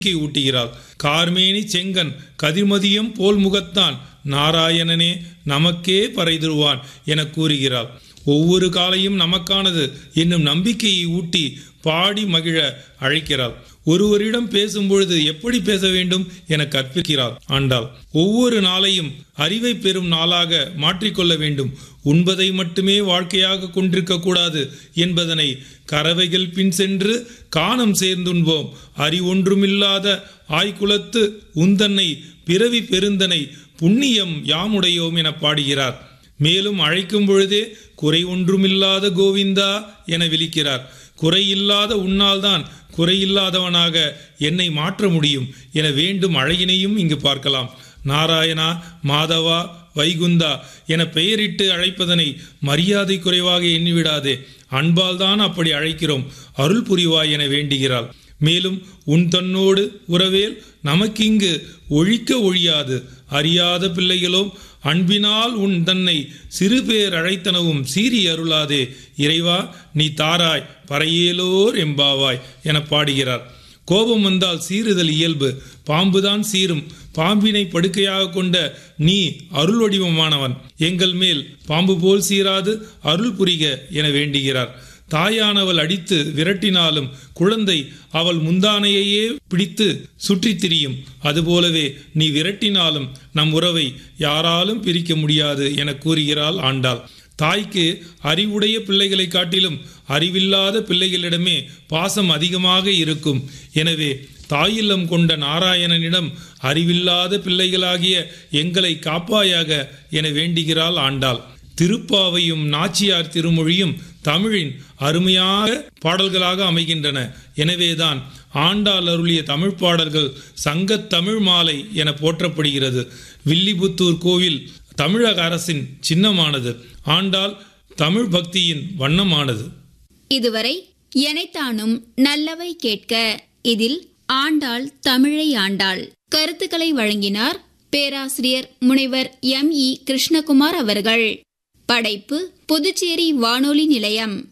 நம்பிக்கை ஊட்டுகிறாள் கார்மேனி செங்கன் கதிர்மதியம் போல் முகத்தான் நாராயணனே நமக்கே பறைதருவான் என கூறுகிறாள் ஒவ்வொரு காலையும் நமக்கானது என்னும் நம்பிக்கையை ஊட்டி பாடி மகிழ அழைக்கிறாள் ஒருவரிடம் பேசும்பொழுது எப்படி பேச வேண்டும் என கற்பிக்கிறாள் ஆண்டாள் ஒவ்வொரு நாளையும் அறிவை பெறும் நாளாக மாற்றிக்கொள்ள வேண்டும் உண்பதை மட்டுமே வாழ்க்கையாக கொண்டிருக்க கூடாது என்பதனை கறவைகள் பின் சென்று காணம் சேர்ந்துண்போம் அறிவொன்றுமில்லாத ஆய்குலத்து உந்தன்னை பிறவி பெருந்தனை புண்ணியம் யாமுடையோம் என பாடுகிறார் மேலும் அழைக்கும் பொழுதே குறை ஒன்றுமில்லாத கோவிந்தா என விழிக்கிறார் குறையில்லாத உன்னால்தான் குறையில்லாதவனாக என்னை மாற்ற முடியும் என வேண்டும் அழகினையும் இங்கு பார்க்கலாம் நாராயணா மாதவா வைகுந்தா என பெயரிட்டு அழைப்பதனை மரியாதை குறைவாக எண்ணிவிடாதே அன்பால் தான் அப்படி அழைக்கிறோம் அருள் புரிவாய் என வேண்டுகிறாள் மேலும் உன் தன்னோடு உறவேல் நமக்கிங்கு ஒழிக்க ஒழியாது அறியாத பிள்ளைகளோம் அன்பினால் உன் தன்னை சிறு பேர் அழைத்தனவும் சீறி அருளாதே இறைவா நீ தாராய் பறையேலோர் எம்பாவாய் என பாடுகிறார் கோபம் வந்தால் சீறுதல் இயல்பு பாம்புதான் சீரும் பாம்பினை படுக்கையாக கொண்ட நீ அருள் வடிவமானவன் எங்கள் மேல் பாம்பு போல் சீராது அருள் புரிக என வேண்டுகிறார் தாயானவள் அடித்து விரட்டினாலும் குழந்தை அவள் முந்தானையையே பிடித்து சுற்றித் திரியும் அதுபோலவே நீ விரட்டினாலும் நம் உறவை யாராலும் பிரிக்க முடியாது என கூறுகிறாள் ஆண்டாள் தாய்க்கு அறிவுடைய பிள்ளைகளை காட்டிலும் அறிவில்லாத பிள்ளைகளிடமே பாசம் அதிகமாக இருக்கும் எனவே தாயில்லம் கொண்ட நாராயணனிடம் அறிவில்லாத பிள்ளைகளாகிய எங்களை காப்பாயாக என வேண்டுகிறாள் ஆண்டாள் திருப்பாவையும் நாச்சியார் திருமொழியும் தமிழின் அருமையாக பாடல்களாக அமைகின்றன எனவேதான் ஆண்டாள் அருளிய தமிழ் பாடல்கள் சங்கத் தமிழ் மாலை என போற்றப்படுகிறது வில்லிபுத்தூர் கோவில் தமிழக அரசின் சின்னமானது ஆண்டாள் தமிழ் பக்தியின் வண்ணமானது இதுவரை எனைத்தானும் நல்லவை கேட்க இதில் ஆண்டாள் தமிழை ஆண்டாள் கருத்துக்களை வழங்கினார் பேராசிரியர் முனைவர் எம் இ கிருஷ்ணகுமார் அவர்கள் படைப்பு புதுச்சேரி வானொலி நிலையம்